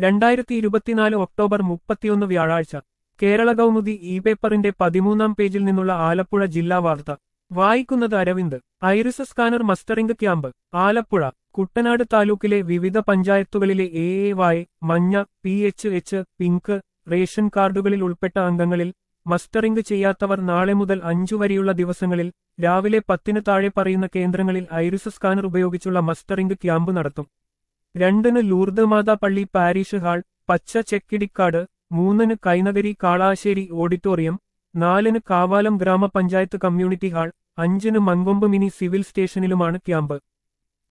രണ്ടായിരത്തി ഇരുപത്തിനാല് ഒക്ടോബർ മുപ്പത്തിയൊന്ന് വ്യാഴാഴ്ച കേരള കൗമുദി ഇ പേപ്പറിന്റെ പതിമൂന്നാം പേജിൽ നിന്നുള്ള ആലപ്പുഴ ജില്ലാ വാർത്ത വായിക്കുന്നത് Aravind iris scanner mustering camp Alappuzha Kuttanad താലൂക്കിലെ വിവിധ പഞ്ചായത്തുകളിലെ എ എ വായ് മഞ്ഞ P H H pink ration കാർഡുകളിൽ ഉൾപ്പെട്ട അംഗങ്ങളിൽ മസ്റ്ററിംഗ് ചെയ്യാത്തവർ നാളെ മുതൽ അഞ്ചു വരെയുള്ള ദിവസങ്ങളിൽ രാവിലെ പത്തിന് താഴെ പറയുന്ന കേന്ദ്രങ്ങളിൽ ഐറിസ് സ്കാനർ ഉപയോഗിച്ചുള്ള മസ്റ്ററിംഗ് ക്യാമ്പ് നടത്തും രണ്ടിന് ലൂർദ് മാതാ പള്ളി പാരീഷ് ഹാൾ പച്ച ചെക്കിടിക്കാട് മൂന്നിന് കൈനഗരി കാളാശ്ശേരി ഓഡിറ്റോറിയം നാലിന് കാവാലം ഗ്രാമപഞ്ചായത്ത് കമ്മ്യൂണിറ്റി ഹാൾ അഞ്ചിന് മങ്കൊമ്പ് മിനി സിവിൽ സ്റ്റേഷനിലുമാണ് ക്യാമ്പ്